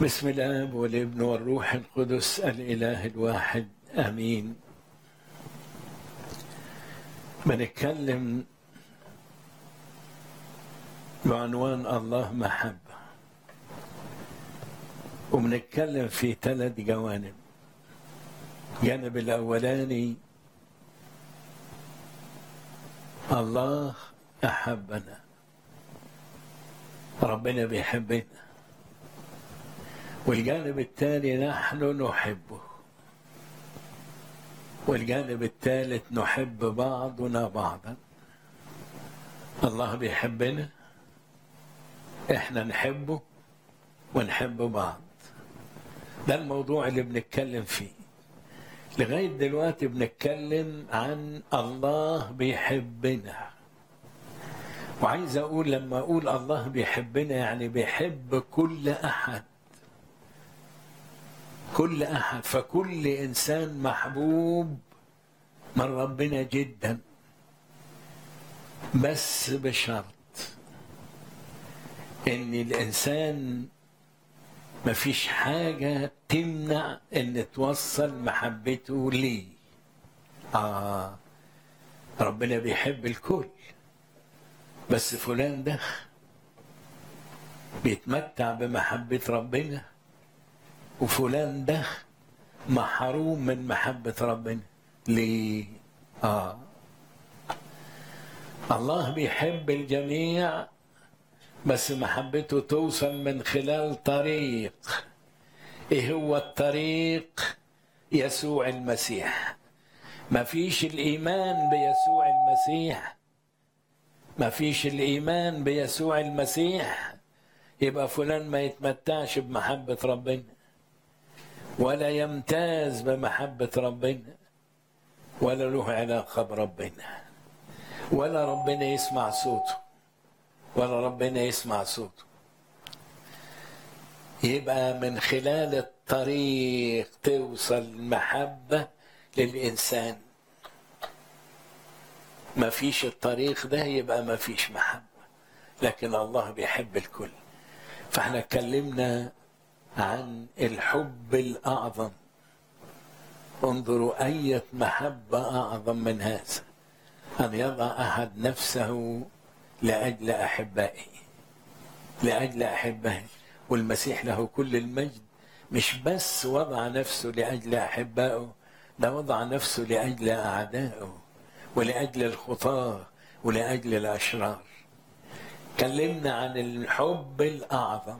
بسم الاب والابن والروح القدس الاله الواحد امين بنتكلم بعنوان الله محبه وبنتكلم في ثلاث جوانب الجانب الاولاني الله احبنا ربنا بيحبنا والجانب الثاني نحن نحبه والجانب الثالث نحب بعضنا بعضا الله بيحبنا احنا نحبه ونحب بعض ده الموضوع اللي بنتكلم فيه لغاية دلوقتي بنتكلم عن الله بيحبنا وعايز أقول لما أقول الله بيحبنا يعني بيحب كل أحد كل أحد فكل إنسان محبوب من ربنا جدا بس بشرط إن الإنسان مفيش حاجة تمنع إن توصل محبته ليه آه ربنا بيحب الكل بس فلان ده بيتمتع بمحبة ربنا وفلان ده محروم من محبة ربنا ليه؟ آه الله بيحب الجميع بس محبته توصل من خلال طريق ايه هو الطريق يسوع المسيح ما فيش الايمان بيسوع المسيح ما فيش الايمان بيسوع المسيح يبقى فلان ما يتمتعش بمحبة ربنا ولا يمتاز بمحبة ربنا ولا له علاقة بربنا ولا ربنا يسمع صوته ولا ربنا يسمع صوته يبقى من خلال الطريق توصل المحبة للإنسان ما فيش الطريق ده يبقى ما فيش محبة لكن الله بيحب الكل فاحنا اتكلمنا عن الحب الأعظم انظروا أية محبة أعظم من هذا أن يضع أحد نفسه لأجل أحبائه لأجل أحبائه والمسيح له كل المجد مش بس وضع نفسه لأجل أحبائه ده وضع نفسه لأجل أعدائه ولأجل الخطاة ولأجل الأشرار كلمنا عن الحب الأعظم